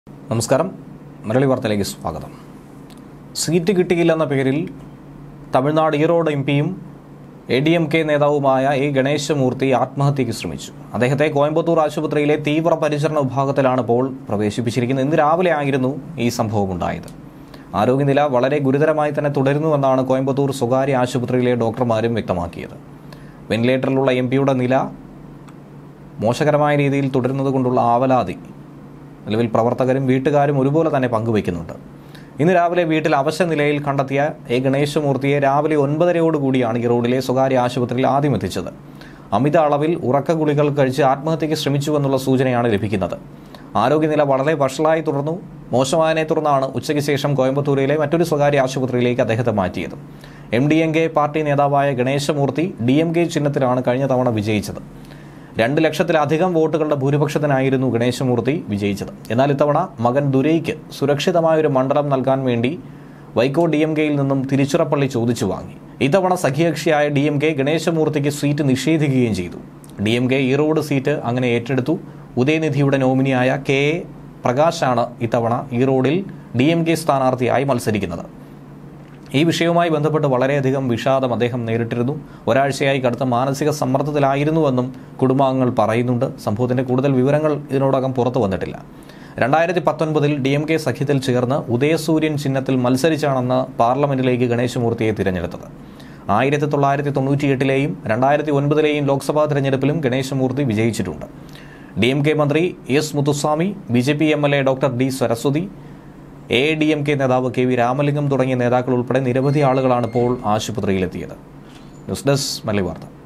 നമസ്കാരം മലയാളി വാർത്തയിലേക്ക് സ്വാഗതം സീറ്റ് കിട്ടിയില്ലെന്ന പേരിൽ തമിഴ്നാട് ഈറോഡ് എം പിയും എ ഡി എം കെ നേതാവുമായ എ ഗണേശമൂർത്തി ആത്മഹത്യയ്ക്ക് ശ്രമിച്ചു അദ്ദേഹത്തെ കോയമ്പത്തൂർ ആശുപത്രിയിലെ തീവ്ര പരിചരണ വിഭാഗത്തിലാണ് ഇപ്പോൾ പ്രവേശിപ്പിച്ചിരിക്കുന്നത് ഇന്ന് രാവിലെ ആയിരുന്നു ഈ സംഭവം ഉണ്ടായത് ആരോഗ്യനില വളരെ ഗുരുതരമായി തന്നെ തുടരുന്നുവെന്നാണ് കോയമ്പത്തൂർ സ്വകാര്യ ആശുപത്രിയിലെ ഡോക്ടർമാരും വ്യക്തമാക്കിയത് വെന്റിലേറ്ററിലുള്ള എം പിയുടെ നില മോശകരമായ രീതിയിൽ തുടരുന്നത് കൊണ്ടുള്ള ആവലാതി നിലവിൽ പ്രവർത്തകരും വീട്ടുകാരും ഒരുപോലെ തന്നെ പങ്കുവയ്ക്കുന്നുണ്ട് ഇന്ന് രാവിലെ വീട്ടിൽ അവശ നിലയിൽ കണ്ടെത്തിയ എ ഗണേശമൂർത്തിയെ രാവിലെ ഒൻപതരയോടുകൂടിയാണ് ഈ റോഡിലെ സ്വകാര്യ ആശുപത്രിയിൽ ആദ്യം എത്തിച്ചത് അമിത അളവിൽ ഉറക്ക ഗുളികൾ കഴിച്ച് ആത്മഹത്യയ്ക്ക് ശ്രമിച്ചുവെന്നുള്ള സൂചനയാണ് ലഭിക്കുന്നത് ആരോഗ്യനില വളരെ വഷളായി തുടർന്നു മോശമായതിനെ തുടർന്നാണ് ഉച്ചയ്ക്ക് ശേഷം കോയമ്പത്തൂരിലെ മറ്റൊരു സ്വകാര്യ ആശുപത്രിയിലേക്ക് അദ്ദേഹത്തെ മാറ്റിയത് M D M K party നേതാവായ ഗണേശമൂർത്തി ഡി എം കെ ചിഹ്നത്തിലാണ് കഴിഞ്ഞ തവണ വിജയിച്ചത് രണ്ട് ലക്ഷത്തിലധികം വോട്ടുകളുടെ ഭൂരിപക്ഷത്തിനായിരുന്നു ഗണേശമൂർത്തി വിജയിച്ചത് എന്നാൽ ഇത്തവണ മകൻ ദുരൈക്ക് സുരക്ഷിതമായ ഒരു മണ്ഡലം നൽകാൻ വേണ്ടി വൈക്കോ ഡി എം കെയിൽ നിന്നും തിരുച്ചിറപ്പള്ളി ചോദിച്ചു വാങ്ങി ഇത്തവണ സഖ്യകക്ഷിയായ ഡി എം കെ ഗണേശമൂർത്തിക്ക് സീറ്റ് നിഷേധിക്കുകയും ചെയ്തു D M K Erode seat അങ്ങനെ ഏറ്റെടുത്തു ഉദയനിധിയുടെ നോമിനിയായ കെ എ പ്രകാശാണ് ഇത്തവണ ഈറോഡിൽ ഡി എം കെ സ്ഥാനാർത്ഥിയായി മത്സരിക്കുന്നത് ഈ വിഷയവുമായി ബന്ധപ്പെട്ട് വളരെയധികം വിഷാദം അദ്ദേഹം നേരിട്ടിരുന്നു ഒരാഴ്ചയായി കടുത്ത മാനസിക സമ്മർദ്ദത്തിലായിരുന്നുവെന്നും കുടുംബാംഗങ്ങൾ പറയുന്നുണ്ട് സംഭവത്തിന്റെ കൂടുതൽ വിവരങ്ങൾ ഇതിനോടകം പുറത്തു വന്നിട്ടില്ല രണ്ടായിരത്തി പത്തൊൻപതിൽ ഡി എം കെ സഖ്യത്തിൽ ചേർന്ന് ഉദയസൂര്യൻ ചിഹ്നത്തിൽ മത്സരിച്ചാണെന്ന് പാർലമെന്റിലേക്ക് ഗണേശമൂർത്തിയെ തിരഞ്ഞെടുത്തത് ആയിരത്തി തൊള്ളായിരത്തി തൊണ്ണൂറ്റിയെട്ടിലെയും രണ്ടായിരത്തി ഒൻപതിലെയും ലോക്സഭാ തിരഞ്ഞെടുപ്പിലും ഗണേശമൂർത്തി വിജയിച്ചിട്ടുണ്ട് ഡി എം കെ മന്ത്രി S Muthusamy B J P M L A doctor D Saraswathi A D M K നേതാവ് കെ വി രാമലിംഗം തുടങ്ങിയ നേതാക്കൾ ഉൾപ്പെടെ നിരവധി ആളുകളാണ് ഇപ്പോൾ ആശുപത്രിയിലെത്തിയത് ന്യൂസ് ഡെസ്ക് മല്ലി വാർത്ത